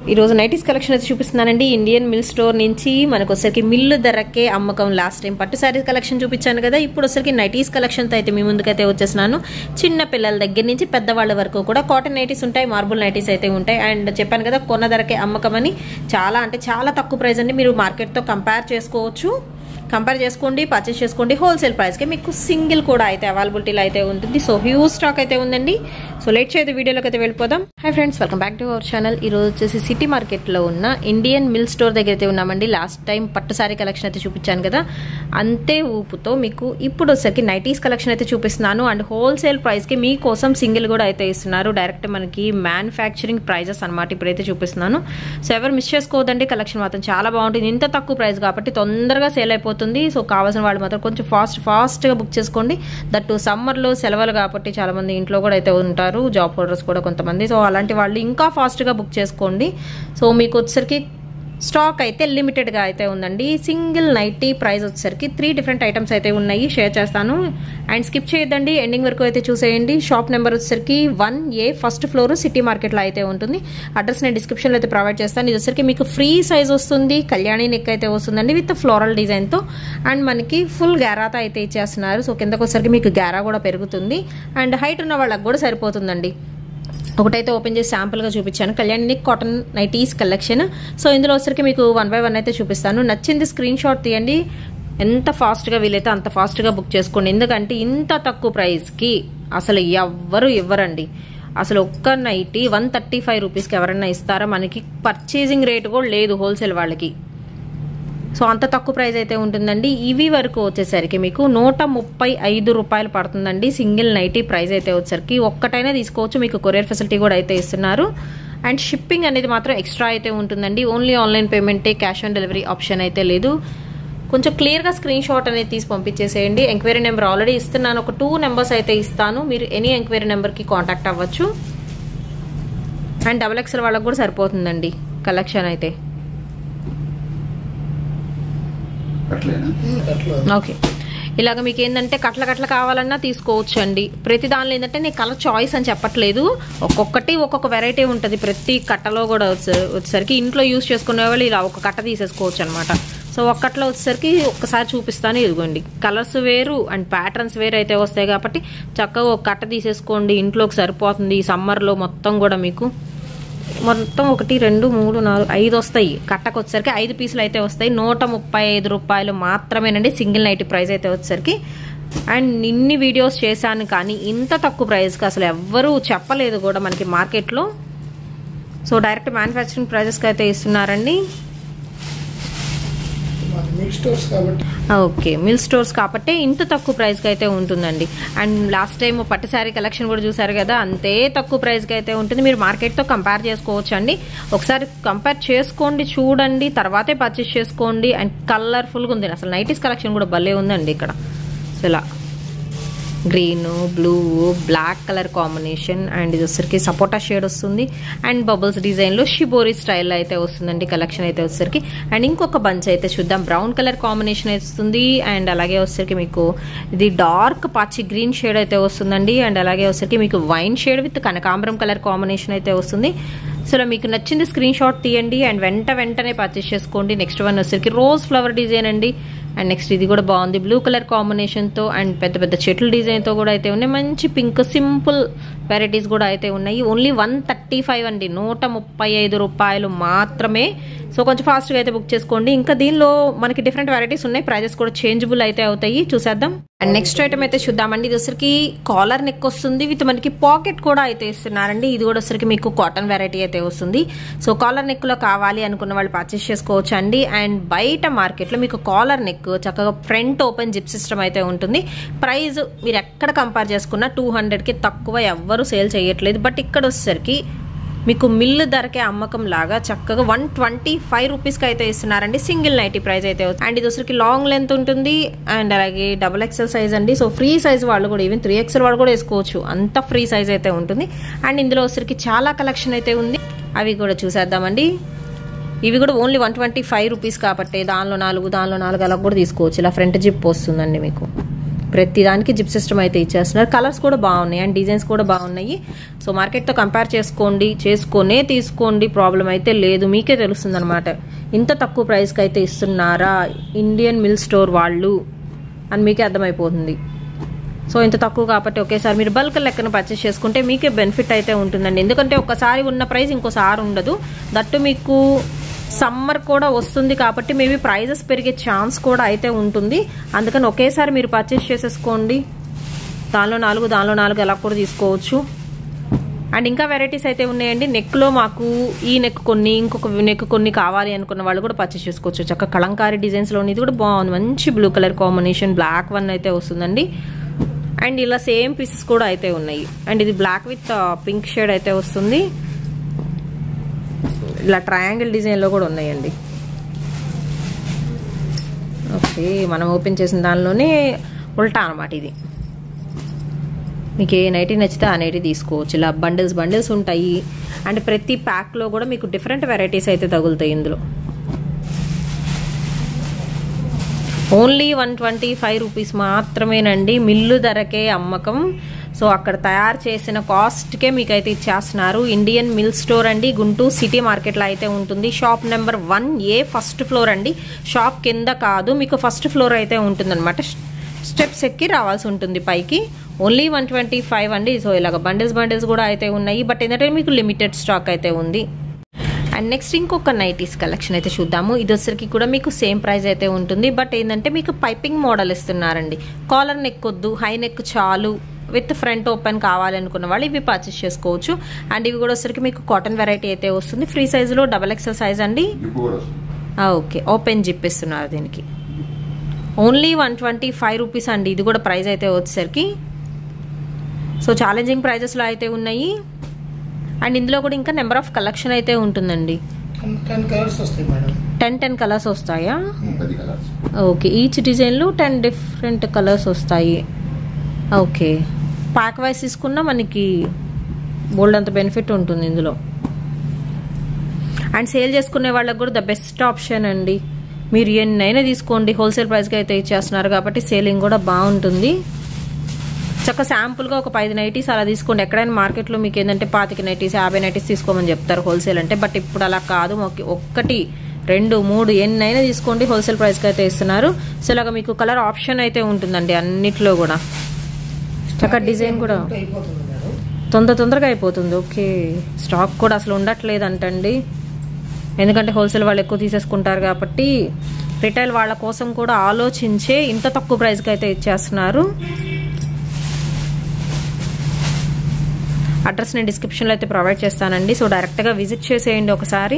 ఈ రోజు nighties collection అయితే చూపిస్తున్నానండి ఇండియన్ మిల్ స్టోర్ నుంచి మనకు వచ్చరికి మిల్లు ధరకే అమ్మకం లాస్ట్ టైం పట్టు శారీస్ కలెక్షన్ చూపించాను కదా ఇప్పుడు వచ్చరికి నైటీస్ కలెక్షన్తో అయితే మీ ముందుకైతే వచ్చేసినాను చిన్న పిల్లల దగ్గర నుంచి పెద్దవాళ్ళ వరకు కూడా కాటన్ నైటీస్ ఉంటాయి మార్బుల్ నైటీస్ అయితే ఉంటాయి అండ్ చెప్పాను కదా కొన్న ధరకే అమ్మకం అని చాలా అంటే చాలా తక్కువ ప్రైస్ అండి మీరు మార్కెట్తో కంపేర్ చేసుకోవచ్చు కంపేర్ చేసుకోండి పర్చేస్ చేసుకోండి హోల్సేల్ ప్రైస్కి మీకు సింగిల్ కూడా అయితే అవైలబిలిటీలో అయితే ఉంటుంది సో హ్యూజ్ స్టాక్ అయితే ఉందండి సో లేట్ చేయదు వీడియోలోకి అయితే వెళ్ళిపోదాం hi friends welcome back to our channel ఈ రోజు వచ్చేసి సిటీ మార్కెట్లో ఉన్న ఇండియన్ మిల్ స్టోర్ దగ్గర అయితే ఉన్నామండి లాస్ట్ టైం పట్టు సారీ కలెక్షన్ అయితే చూపించాను కదా అంతే ఊపుతో మీకు ఇప్పుడు వచ్చేసరికి నైటీస్ కలెక్షన్ అయితే చూపిస్తున్నాను అండ్ హోల్సేల్ ప్రైస్కి మీకోసం సింగిల్ కూడా అయితే ఇస్తున్నారు డైరెక్ట్ మనకి మ్యానుఫ్యాక్చరింగ్ ప్రైజెస్ అనమాట ఇప్పుడైతే చూపిస్తున్నాను సో ఎవరు మిస్ చేసుకోవద్దండి కలెక్షన్ మాత్రం చాలా బాగుంటుంది ఇంత తక్కువ ప్రైస్ కాబట్టి తొందరగా సేల్ అయిపోతుంది సో కావాల్సిన వాళ్ళు మాత్రం కొంచెం ఫాస్ట్ ఫాస్ట్గా బుక్ చేసుకోండి దట్టు సమ్మర్లో సెలవులు కాబట్టి చాలా మంది ఇంట్లో కూడా అయితే ఉంటారు జాబ్ హోల్డర్స్ కూడా కొంతమంది సో అలాంటి వాళ్ళు ఇంకా ఫాస్ట్గా బుక్ చేసుకోండి సో మీకు వచ్చేసరికి స్టాక్ అయితే లిమిటెడ్గా అయితే ఉందండి సింగిల్ నైటీ ప్రైస్ వచ్చేసరికి త్రీ డిఫరెంట్ ఐటమ్స్ అయితే ఉన్నాయి షేర్ చేస్తాను అండ్ స్కిప్ చేయొద్దండి ఎండింగ్ వరకు అయితే చూసేయండి షాప్ నెంబర్ వచ్చేసరికి one A first floor city మార్కెట్లో అయితే ఉంటుంది అడ్రస్ నేను డిస్క్రిప్షన్లో అయితే ప్రొవైడ్ చేస్తాను ఇది వచ్చేసరికి మీకు ఫ్రీ సైజ్ వస్తుంది కళ్యాణి నెక్ అయితే వస్తుందండి విత్ ఫ్లోరల్ డిజైన్తో అండ్ మనకి ఫుల్ గ్యారాతో అయితే ఇచ్చేస్తున్నారు సో కిందకు వచ్చేసరికి మీకు గ్యారా కూడా పెరుగుతుంది అండ్ హైట్ ఉన్న వాళ్ళకి కూడా సరిపోతుందండి ఒకటైతే ఓపెన్ చేసి శాంపుల్గా చూపించాను Kalyani cotton nighties collection so ఇందులో వచ్చరికి మీకు వన్ బై వన్ అయితే చూపిస్తాను నచ్చింది స్క్రీన్ షాట్ తీయండి ఎంత ఫాస్ట్గా వీలైతే అంత ఫాస్ట్గా బుక్ చేసుకోండి ఎందుకంటే ఇంత తక్కువ ప్రైస్కి అసలు ఎవ్వరు ఇవ్వరండి అసలు ఒక్క నైటీ వన్ థర్టీ ఫైవ్ రూపీస్కి ఎవరైనా ఇస్తారా మనకి పర్చేసింగ్ రేట్ కూడా లేదు హోల్సేల్ వాళ్ళకి సో అంత తక్కువ ప్రైస్ అయితే ఉంటుందండి ఇవి వరకు వచ్చేసరికి మీకు నూట ముప్పై ఐదు రూపాయలు పడుతుందండి సింగిల్ నైటీ ప్రైస్ అయితే వచ్చేసరికి ఒక్కటైనా తీసుకోవచ్చు మీకు కొరియర్ ఫెసిలిటీ కూడా అయితే ఇస్తున్నారు అండ్ షిప్పింగ్ అనేది మాత్రం ఎక్స్ట్రా అయితే ఉంటుందండి ఓన్లీ ఆన్లైన్ పేమెంటే క్యాష్ ఆన్ డెలివరీ ఆప్షన్ అయితే లేదు కొంచెం క్లియర్గా స్క్రీన్ షాట్ అనేది తీసి పంపించేసేయండి ఎంక్వైరీ నెంబర్ ఆల్రెడీ ఇస్తున్నాను ఒక టూ నెంబర్స్ అయితే ఇస్తాను మీరు ఎనీ ఎంక్వైరీ నెంబర్కి కాంటాక్ట్ అవ్వచ్చు అండ్ డబల్ ఎక్స్ఎల్ వాళ్ళకి కూడా సరిపోతుందండి కలెక్షన్ అయితే ఓకే ఇలాగ మీకు ఏంటంటే కట్ల కట్ల కావాలన్నా తీసుకోవచ్చు అండి ప్రతి దానిలో ఏంటంటే నేను కలర్ చాయిస్ అని చెప్పట్లేదు ఒక్కొక్కటి ఒక్కొక్క వెరైటీ ఉంటుంది ప్రతి కట్టలో కూడా వచ్చేసరికి ఇంట్లో యూస్ చేసుకునే వాళ్ళు ఇలా ఒక కట్ట తీసేసుకోవచ్చు అనమాట సో ఒక్కట్లో వచ్చేసరికి ఒక్కసారి చూపిస్తాను ఇదిగోండి కలర్స్ వేరు అండ్ ప్యాటర్న్స్ వేరు అయితే వస్తాయి కాబట్టి చక్కగా ఒక కట్ట తీసేసుకోండి ఇంట్లోకి సరిపోతుంది ఈ సమ్మర్లో మొత్తం కూడా మీకు మొత్తం ఒకటి రెండు మూడు నాలుగు ఐదు వస్తాయి కట్టకు వచ్చేసరికి ఐదు పీసులు అయితే వస్తాయి నూట ముప్పై ఐదు రూపాయలు మాత్రమేనండి సింగిల్ నైటీ ప్రైస్ అయితే వచ్చేసరికి అండ్ ఇన్ని వీడియోస్ చేశాను కానీ ఇంత తక్కువ ప్రైస్కి అసలు ఎవ్వరూ చెప్పలేదు కూడా మనకి మార్కెట్లో సో డైరెక్ట్ మ్యానుఫ్యాక్చరింగ్ ప్రైజెస్కి అయితే ఇస్తున్నారండి ఓకే మిల్ స్టోర్స్ కాబట్టి ఇంత తక్కువ ప్రైస్కి అయితే ఉంటుందండి అండ్ లాస్ట్ టైం పట్టు శారీ కలెక్షన్ కూడా చూసారు కదా అంతే తక్కువ ప్రైస్కి అయితే ఉంటుంది మీరు మార్కెట్తో కంపేర్ చేసుకోవచ్చు అండి ఒకసారి కంపేర్ చేసుకోండి చూడండి తర్వాతే పర్చేస్ చేసుకోండి అండ్ కలర్ఫుల్గా ఉంది అసలు నైటీస్ కలెక్షన్ కూడా భలే ఉందండి ఇక్కడ ఇలా green blue black colour combination and ఇది వచ్చరికి సపోటా షేడ్ వస్తుంది అండ్ బబుల్స్ డిజైన్లో షిబోరీ స్టైల్లో అయితే వస్తుందండి కలెక్షన్ అయితే వచ్చరికి అండ్ ఇంకొక బంచ్ అయితే చూద్దాం బ్రౌన్ కలర్ కాంబినేషన్ వస్తుంది అండ్ అలాగే వచ్చరికి మీకు ఇది డార్క్ పచ్చి గ్రీన్ షేడ్ అయితే వస్తుందండి అండ్ అలాగే వచ్చరికి మీకు వైన్ షేడ్ విత్ కనకాంబరం కలర్ కాంబినేషన్ అయితే వస్తుంది సో మీకు నచ్చింది స్క్రీన్ షాట్ తీయండి అండ్ వెంట వెంటనే పర్చేస్ చేసుకోండి నెక్స్ట్ వన్ వచ్చరికి రోజ్ ఫ్లవర్ డిజైన్ అండి అండ్ నెక్స్ట్ ఇది కూడా బాగుంది బ్లూ కలర్ కాంబినేషన్తో అండ్ పెద్ద పెద్ద చెట్ల డిజైన్తో కూడా అయితే ఉన్నాయి మంచి పింక్ సింపుల్ వెరైటీస్ కూడా అయితే ఉన్నాయి ఓన్లీ వన్ థర్టీ ఫైవ్ అండి నూట ముప్పై ఐదు రూపాయలు మాత్రమే సో కొంచెం ఫాస్ట్గా అయితే బుక్ చేసుకోండి ఇంకా దీనిలో మనకి డిఫరెంట్ వెరైటీస్ ఉన్నాయి ప్రైజెస్ కూడా చేంజబుల్ అయితే అవుతాయి చూసేద్దాం అండ్ నెక్స్ట్ ఐటమ్ అయితే చూద్దామండి ఇది వచ్చరికి కాలర్ నెక్ వస్తుంది విత్ మనకి పాకెట్ కూడా అయితే ఇస్తున్నారండి ఇది కూడా వచ్చరికి మీకు కాటన్ వెరైటీ అయితే వస్తుంది సో కాలర్ నెక్ లో కావాలి అనుకున్న వాళ్ళు పర్చేస్ చేసుకోవచ్చు అండి అండ్ బయట మార్కెట్లో మీకు కాలర్ నెక్ చక్కగా ఫ్రంట్ ఓపెన్ జిప్ సిస్టమ్ అయితే ఉంటుంది ప్రైస్ మీరు ఎక్కడ కంపేర్ చేసుకున్నా టూ హండ్రెడ్కి తక్కువ ఎవ్వరు సేల్ చేయట్లేదు బట్ ఇక్కడ వచ్చేసరికి మీకు మిల్లు ధరకే అమ్మకం లాగా చక్కగా వన్ ట్వంటీ ఫైవ్ రూపీస్కి అయితే ఇస్తున్నారండి సింగిల్ నైటీ ప్రైస్ అయితే అండ్ ఇది వచ్చరికి లాంగ్ లెంత్ ఉంటుంది అండ్ అలాగే డబుల్ ఎక్సెల్ సైజ్ అండి సో ఫ్రీ సైజ్ వాళ్ళు కూడా ఈవెన్ త్రీ ఎక్సెల్ వాళ్ళు కూడా వేసుకోవచ్చు అంత ఫ్రీ సైజ్ అయితే ఉంటుంది అండ్ ఇందులో వచ్చరికి చాలా కలెక్షన్ అయితే ఉంది అవి కూడా చూసేద్దామండి ఇవి కూడా only one twenty five rupees కాబట్టి దానిలో నాలుగు దానిలో నాలుగు అలా కూడా తీసుకోవచ్చు ఇలా ఫ్రంట్ జిప్ వస్తుందండి మీకు ప్రతి దానికి జిప్ సిస్టమ్ అయితే ఇచ్చేస్తున్నారు కలర్స్ కూడా బాగున్నాయి అండ్ డిజైన్స్ కూడా బాగున్నాయి సో మార్కెట్తో కంపేర్ చేసుకోండి చేసుకొనే తీసుకోండి ప్రాబ్లం అయితే లేదు మీకే తెలుస్తుంది అనమాట ఇంత తక్కువ ప్రైస్కి అయితే ఇస్తున్నారా ఇండియన్ మిల్ స్టోర్ వాళ్ళు అని మీకే అర్థమైపోతుంది సో ఇంత తక్కువ కాబట్టి ఒకేసారి మీరు బల్క్ లెక్కన పర్చేస్ చేసుకుంటే మీకే బెనిఫిట్ అయితే ఉంటుందండి ఎందుకంటే ఒకసారి ఉన్న ప్రైస్ ఇంకోసారి ఉండదు దట్టు మీకు సమ్మర్ కూడా వస్తుంది కాబట్టి మేబీ ప్రైజెస్ పెరిగే ఛాన్స్ కూడా అయితే ఉంటుంది అందుకని ఒకేసారి మీరు పర్చేస్ చేసేసుకోండి దానిలో నాలుగు దానిలో నాలుగు ఎలా కూడా తీసుకోవచ్చు అండ్ ఇంకా వెరైటీస్ అయితే ఉన్నాయండి నెక్లో మాకు ఈ నెక్ కొన్ని ఇంకొక నెక్ కొన్ని కావాలి అనుకున్న వాళ్ళు కూడా పర్చేస్ చేసుకోవచ్చు చక్క కలంకారీ డిజైన్స్లోని ఇది కూడా బాగుంది మంచి blue colour combination black one అయితే వస్తుందండి అండ్ ఇలా సేమ్ పీసెస్ కూడా అయితే ఉన్నాయి అండ్ ఇది బ్లాక్ విత్ పింక్ షేడ్ అయితే వస్తుంది ఇలా ట్రయాంగిల్ డిజైన్లో కూడా ఉన్నాయండి ఓకే మనం ఓపెన్ చేసిన దానిలోనే ఉల్టా అనమాట ఇది మీకు ఏ నైటీ నచ్చితే ఆ నైటీ తీసుకోవచ్చు ఇలా బండిల్స్ బండిల్స్ ఉంటాయి అండ్ ప్రతి ప్యాక్లో కూడా మీకు డిఫరెంట్ వెరైటీస్ అయితే తగులుతాయి ఇందులో only one twenty five rupees మాత్రమేనండి మిల్లు ధరకే అమ్మకం సో అక్కడ తయారు చేసిన కాస్ట్కే మీకు అయితే ఇచ్చేస్తున్నారు ఇండియన్ మిల్ స్టోర్ అండి గుంటూరు సిటీ మార్కెట్లో అయితే ఉంటుంది shop number one A first floor అండి షాప్ కింద కాదు మీకు ఫస్ట్ ఫ్లోర్ అయితే ఉంటుందన్నమాట స్టెప్స్ ఎక్కి రావాల్సి ఉంటుంది పైకి ఓన్లీ వన్ ట్వంటీ ఫైవ్ అండి సో ఇలాగ బండిల్స్ బండిల్స్ కూడా అయితే ఉన్నాయి బట్ ఏంటంటే మీకు లిమిటెడ్ స్టాక్ అయితే ఉంది అండ్ నెక్స్ట్ ఇంకొక నైటీస్ కలెక్షన్ అయితే చూద్దాము ఇది వచ్చరికి కూడా మీకు సేమ్ ప్రైస్ అయితే ఉంటుంది బట్ ఏంటంటే మీకు పైపింగ్ మోడల్ ఇస్తున్నారండి కాలర్ నెక్ వద్దు హై నెక్ చాలు విత్ ఫ్రంట్ ఓపెన్ కావాలనుకున్న వాళ్ళు ఇవి పర్చేస్ చేసుకోవచ్చు అండ్ ఇవి కూడా వచ్చరికి మీకు కాటన్ వెరైటీ అయితే వస్తుంది ఫ్రీ సైజులో డబల్ ఎక్సెల్ సైజ్ అండి ఓకే ఓపెన్ జిప్ ఇస్తున్నారు దీనికి only one twenty five rupees అండి ఇది కూడా ప్రైస్ అయితే వచ్చేసరికి సో ఛాలెంజింగ్ ప్రైజెస్లో అయితే ఉన్నాయి అండ్ ఇందులో కూడా ఇంకా నెంబర్ ఆఫ్ కలెక్షన్ అయితే ఉంటుందండి టెన్ కలర్స్ వస్తాయి మేడం టెన్ టెన్ కలర్స్ వస్తాయా పది కలర్స్ ఓకే ఈచ్ డిజైన్లో టెన్ డిఫరెంట్ కలర్స్ వస్తాయి ఓకే ప్యాక్ వైస్ తీసుకున్నా మనకి బోల్డ్ అంత బెనిఫిట్ ఉంటుంది ఇందులో అండ్ సేల్ చేసుకునే వాళ్ళకి కూడా ద బెస్ట్ ఆప్షన్ అండి మీరు ఎన్నైనా తీసుకోండి హోల్సేల్ ప్రైస్కి అయితే ఇచ్చేస్తున్నారు కాబట్టి సేలింగ్ కూడా బాగుంటుంది చక్క శాంపుల్గా ఒక పది నైటీస్ అలా తీసుకోండి ఎక్కడైనా మార్కెట్లో మీకు ఏంటంటే పాతిక నైటీస్ యాభై నైటీస్ తీసుకోమని చెప్తారు హోల్సేల్ అంటే బట్ ఇప్పుడు అలా కాదు ఒక్క- ఒక్కటి రెండు మూడు ఎన్నైనా తీసుకోండి హోల్సేల్ ప్రైస్కి అయితే ఇస్తున్నారు సో ఇలాగ మీకు కలర్ ఆప్షన్ అయితే ఉంటుందండి అన్నిట్లో కూడా చక్క డిజైన్ కూడా అయిపోతుంది మేడం తొందర తొందరగా అయిపోతుంది ఓకే స్టాక్ కూడా అసలు ఉండట్లేదు అంటండి ఎందుకంటే హోల్సేల్ వాళ్ళు ఎక్కువ తీసేసుకుంటారు కాబట్టి రిటైల్ వాళ్ళ కోసం కూడా ఆలోచించే ఇంత తక్కువ ప్రైస్కి అయితే ఇచ్చేస్తున్నారు అడ్రస్ నేను డిస్క్రిప్షన్లో అయితే ప్రొవైడ్ చేస్తానండి సో డైరెక్ట్గా విజిట్ చేసేయండి ఒకసారి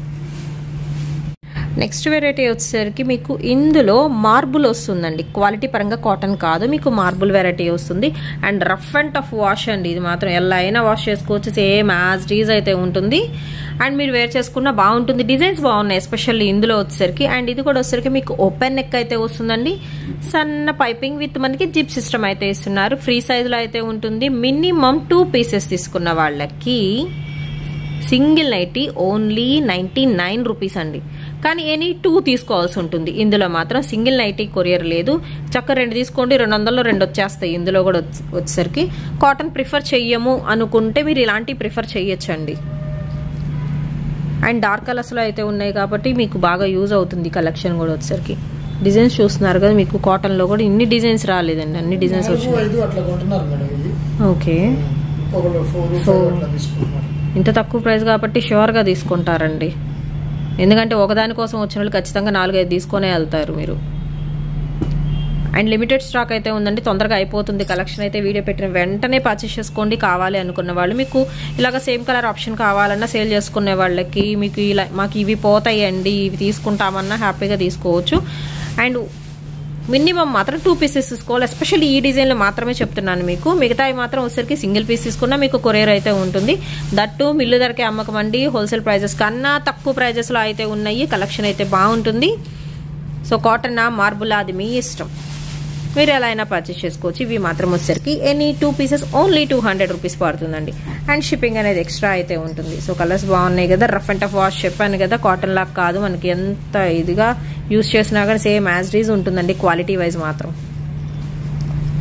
నెక్స్ట్ వెరైటీ వచ్చేసరికి మీకు ఇందులో మార్బుల్ వస్తుందండి క్వాలిటీ పరంగా కాటన్ కాదు మీకు మార్బుల్ వెరైటీ వస్తుంది and rough and tough wash అండి ఇది మాత్రం ఎలా అయినా వాష్ చేసుకోవచ్చు సేమ్ యాజ్ డీజ్ అయితే ఉంటుంది అండ్ మీరు వేర్ చేసుకున్న బాగుంటుంది డిజైన్స్ బాగున్నాయి ఎస్పెషల్లీ ఇందులో వచ్చేసరికి అండ్ ఇది కూడా వచ్చేసరికి మీకు ఓపెన్ నెక్ అయితే వస్తుందండి సన్న పైపింగ్ విత్ మనకి జిప్ సిస్టమ్ అయితే ఇస్తున్నారు ఫ్రీ సైజులో అయితే ఉంటుంది మినిమం టూ పీసెస్ తీసుకున్న వాళ్ళకి single nighty only ninety nine rupees అండి కానీ ఎనీ టూ తీసుకోవాల్సి ఉంటుంది ఇందులో మాత్రం సింగిల్ నైటీ కొరియర్ లేదు చక్క రెండు తీసుకోండి రెండు వందల్లో రెండు వచ్చేస్తాయి ఇందులో కూడా వచ్చి- వచ్చేసరికి కాటన్ ప్రిఫర్ చెయ్యము అనుకుంటే మీరు ఇలాంటివి ప్రిఫర్ చెయ్యొచ్చండి అండ్ డార్క్ కలర్స్లో అయితే ఉన్నాయి కాబట్టి మీకు బాగా యూజ్ అవుతుంది కలెక్షన్ కూడా వచ్చేసరికి డిజైన్స్ చూస్తున్నారు కదా మీకు కాటన్లో కూడా ఇన్ని డిజైన్స్ రాలేదండి అన్ని డిజైన్స్ నాలుగు వచ్చాయి ఐదు అట్లా కొంటున్నారు మేడం ఇది ఓకే ఒకళ్ళు ఫోర్ ఫైవ్ అట్లా తీసుకుంటున్నారు ఇంత తక్కువ ప్రైస్ కాబట్టి షూర్గా తీసుకుంటారండి ఎందుకంటే ఒకదాని కోసం వచ్చిన వాళ్ళు ఖచ్చితంగా నాలుగైదు తీసుకొనే వెళ్తారు మీరు అండ్ లిమిటెడ్ స్టాక్ అయితే ఉందండి తొందరగా అయిపోతుంది కలెక్షన్ అయితే వీడియో పెట్టిన వెంటనే పర్చేస్ చేసుకోండి కావాలి అనుకున్న వాళ్ళు మీకు ఇలాగ సేమ్ కలర్ ఆప్షన్ కావాలన్నా సేల్ చేసుకునే వాళ్ళకి మీకు ఇలా మాకు ఇవి పోతాయండి ఇవి తీసుకుంటామన్నా హ్యాపీగా తీసుకోవచ్చు అండ్ మినిమం మాత్రం టూ పీసెస్ తీసుకోవాలి ఎస్పెషల్లీ ఈ డిజైన్లో మాత్రమే చెప్తున్నాను మీకు మిగతావి మాత్రం వచ్చేసరికి సింగిల్ పీస్ తీసుకున్నా మీకు కొరియర్ అయితే ఉంటుంది దట్టు మిల్లు ధరకే అమ్మకం అండి హోల్సేల్ ప్రైజెస్ కన్నా తక్కువ ప్రైజెస్లో అయితే ఉన్నాయి కలెక్షన్ అయితే బాగుంటుంది సో కాటన్ మార్బుల్ అది మీ ఇష్టం మీరు ఎలా అయినా పర్చేస్ చేసుకోవచ్చు ఇవి మాత్రం వచ్చేసరికి any two pieces only two hundred rupees పడుతుందండి అండ్ షిప్పింగ్ అనేది ఎక్స్ట్రా అయితే ఉంటుంది సో కలర్స్ బాగున్నాయి కదా రఫ్ అండ్ టఫ్ వాష్ చెప్పాను కదా కాటన్ లాగా కాదు మనకి ఎంత ఇదిగా యూస్ చేసినా కానీ సేమ్ యాజ్ డీజ్ ఉంటుందండి క్వాలిటీ వైజ్ మాత్రం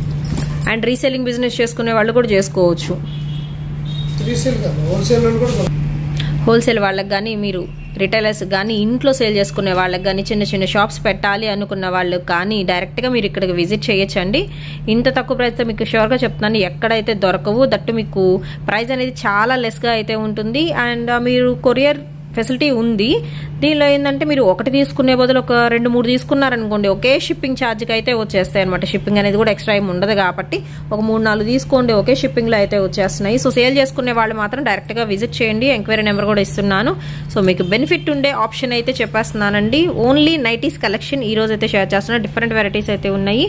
అండ్ రీసేలింగ్ బిజినెస్ చేసుకునే వాళ్ళు కూడా చేసుకోవచ్చు రీసేల్ కాదు హోల్సేల్ వాళ్ళు కూడా కొనుక్కోవచ్చు. హోల్సేల్ వాళ్ళకి కానీ మీరు రిటైలర్స్ కానీ ఇంట్లో సేల్ చేసుకునే వాళ్ళకి కానీ చిన్న చిన్న షాప్స్ పెట్టాలి అనుకున్న వాళ్ళకి కానీ డైరెక్ట్గా మీరు ఇక్కడికి విజిట్ చేయొచ్చండి ఇంత తక్కువ ప్రైస్తో మీకు షూర్గా చెప్తున్నాను ఎక్కడైతే దొరకవు దట్టు మీకు ప్రైస్ అనేది చాలా లెస్గా అయితే ఉంటుంది అండ్ మీరు కొరియర్ ఫెసిలిటీ ఉంది దీనిలో ఏంటంటే మీరు ఒకటి తీసుకునే బదులు ఒక రెండు మూడు తీసుకున్నారనుకోండి ఒకే షిప్పింగ్ ఛార్జ్కి అయితే వచ్చేస్తాయి అనమాట షిప్పింగ్ అనేది కూడా ఎక్స్ట్రా ఏమి ఉండదు కాబట్టి ఒక మూడు నాలుగు తీసుకోండి ఒకే షిప్పింగ్లో అయితే వచ్చేస్తున్నాయి సో సేల్ చేసుకునే వాళ్ళు మాత్రం డైరెక్ట్గా విజిట్ చేయండి ఎంక్వైరీ నెంబర్ కూడా ఇస్తున్నాను సో మీకు బెనిఫిట్ ఉండే ఆప్షన్ అయితే చెప్పేస్తున్నానండి ఓన్లీ నైటీస్ కలెక్షన్ ఈ రోజు అయితే షేర్ చేస్తున్నా డిఫరెంట్ వెరైటీస్ అయితే ఉన్నాయి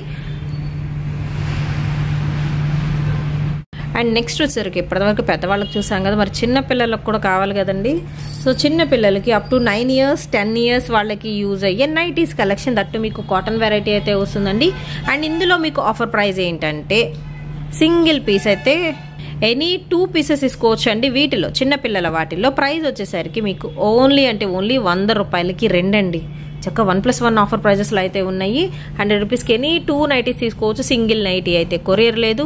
అండ్ నెక్స్ట్ వచ్చేసరికి ఇప్పటివరకు పెద్దవాళ్ళకి చూసాం కదా మరి చిన్న పిల్లలకు కూడా కావాలి కదండి సో చిన్న పిల్లలకి up to nine years ten years వాళ్ళకి యూజ్ అయ్యే నైటీస్ కలెక్షన్ దట్టు మీకు కాటన్ వెరైటీ అయితే వస్తుందండి అండ్ ఇందులో మీకు ఆఫర్ ప్రైస్ ఏంటంటే సింగిల్ పీస్ అయితే ఎనీ టూ పీసెస్ తీసుకోవచ్చు అండి వీటిలో చిన్నపిల్లల వాటిల్లో ప్రైస్ వచ్చేసరికి మీకు ఓన్లీ అంటే ఓన్లీ వంద రూపాయలకి రెండండి చక్క వన్ ప్లస్ వన్ ఆఫర్ ప్రైజెస్లో అయితే ఉన్నాయి హండ్రెడ్ రూపీస్కి ఎనీ టూ నైటీస్ తీసుకోవచ్చు సింగిల్ నైటీ అయితే కొరియర్ లేదు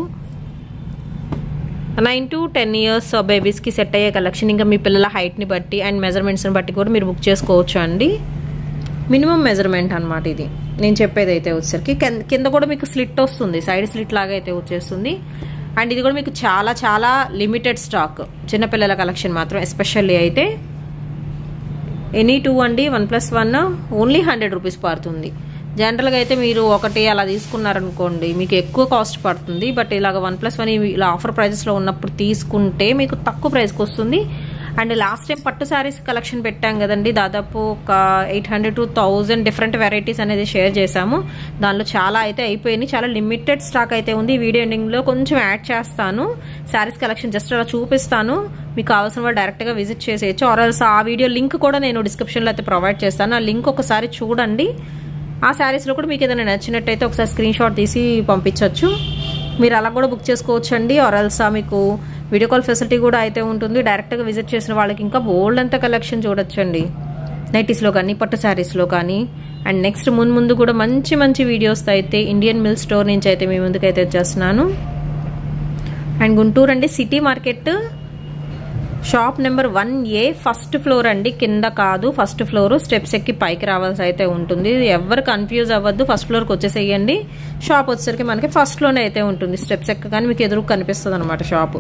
నైన్ టు టెన్ ఇయర్స్ బేబీస్కి సెట్ అయ్యే కలెక్షన్ ఇంకా మీ పిల్లల హైట్ని బట్టి అండ్ మెజర్మెంట్స్ని బట్టి కూడా మీరు బుక్ చేసుకోవచ్చు అండి మినిమం మెజర్మెంట్ అనమాట ఇది నేను చెప్పేది అయితే వచ్చేసరికి కింద- కింద కూడా మీకు స్లిట్ వస్తుంది సైడ్ స్లిట్ లాగా అయితే వచ్చేస్తుంది అండ్ ఇది కూడా మీకు చాలా చాలా లిమిటెడ్ స్టాక్ చిన్నపిల్లల కలెక్షన్ మాత్రం ఎస్పెషల్లీ అయితే ఎనీ టూ అండి one plus one only hundred rupees పడుతుంది జనరల్గా అయితే మీరు ఒకటి అలా తీసుకున్నారనుకోండి మీకు ఎక్కువ కాస్ట్ పడుతుంది బట్ ఇలాగ వన్ ప్లస్ వన్ ఇలా ఆఫర్ ప్రైజెస్లో ఉన్నప్పుడు తీసుకుంటే మీకు తక్కువ ప్రైస్కి వస్తుంది అండ్ లాస్ట్ టైం పట్టు శారీస్ కలెక్షన్ పెట్టాం కదండి దాదాపు ఒక eight hundred to thousand different varieties అనేది షేర్ చేశాము దానిలో చాలా అయితే అయిపోయినాయి చాలా లిమిటెడ్ స్టాక్ అయితే ఉంది ఈ వీడియో ఎండింగ్లో కొంచెం యాడ్ చేస్తాను శారీస్ కలెక్షన్ జస్ట్ అలా చూపిస్తాను మీకు కావాల్సిన వాళ్ళు డైరెక్ట్గా విజిట్ చేసేయచ్చు ఆర్ఎల్స్ ఆ వీడియో లింక్ కూడా నేను డిస్క్రిప్షన్లో అయితే ప్రొవైడ్ చేస్తాను ఆ లింక్ ఒకసారి చూడండి ఆ శారీస్లో కూడా మీకు ఏదైనా నచ్చినట్టయితే ఒకసారి స్క్రీన్ షాట్ తీసి పంపించవచ్చు మీరు అలా కూడా బుక్ చేసుకోవచ్చు అండి ఆర్ఎల్స్ మీకు వీడియో కాల్ ఫెసిలిటీ కూడా అయితే ఉంటుంది డైరెక్ట్గా విజిట్ చేసిన వాళ్ళకి ఇంకా బోల్డ్ అంత కలెక్షన్ చూడొచ్చండి నైటీస్లో కానీ పట్టు శారీస్లో కానీ అండ్ నెక్స్ట్ ముందు ముందు కూడా మంచి మంచి వీడియోస్ అయితే ఇండియన్ మిల్ స్టోర్ నుంచి అయితే మీ ముందుకైతే వచ్చేస్తున్నాను అండ్ గుంటూరు అండి city market shop number one A first floor అండి కింద కాదు ఫస్ట్ ఫ్లోర్ స్టెప్స్ ఎక్కి పైకి రావాల్సి అయితే ఉంటుంది ఎవరు కన్ఫ్యూజ్ అవ్వద్దు ఫస్ట్ ఫ్లోర్కి వచ్చేసేయండి షాప్ వచ్చేసరికి మనకి ఫస్ట్లోనే అయితే ఉంటుంది స్టెప్స్ ఎక్కగానే మీకు ఎదురు కనిపిస్తుంది అనమాట షాపు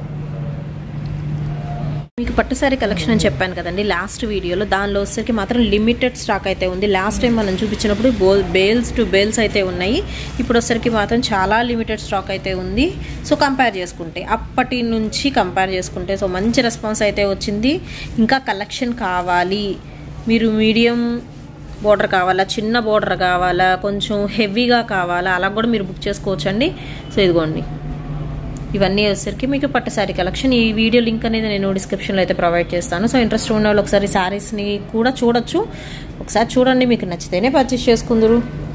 మీకు పట్టు సారీ కలెక్షన్ అని చెప్పాను కదండి లాస్ట్ వీడియోలో దానిలో వచ్చేసరికి మాత్రం లిమిటెడ్ స్టాక్ అయితే ఉంది లాస్ట్ టైం మనం చూపించినప్పుడు బోల్ బేల్స్ టు బేల్స్ అయితే ఉన్నాయి ఇప్పుడు వచ్చేసరికి మాత్రం చాలా లిమిటెడ్ స్టాక్ అయితే ఉంది సో కంపేర్ చేసుకుంటే అప్పటి నుంచి కంపేర్ చేసుకుంటే సో మంచి రెస్పాన్స్ అయితే వచ్చింది ఇంకా కలెక్షన్ కావాలి మీరు మీడియం బోర్డర్ కావాలా చిన్న బోర్డర్ కావాలా కొంచెం హెవీగా కావాలా అలా కూడా మీరు బుక్ చేసుకోవచ్చండి సో ఇదిగోండి ఇవన్నీ వచ్చేసరికి మీకు పట్టు శారీ కలెక్షన్ ఈ వీడియో లింక్ అనేది నేను డిస్క్రిప్షన్లో అయితే ప్రొవైడ్ చేస్తాను సో ఇంట్రెస్ట్ ఉన్న వాళ్ళు ఒకసారి శారీస్ని కూడా చూడొచ్చు ఒకసారి చూడండి మీకు నచ్చితేనే పర్చేస్ చేసుకుందరు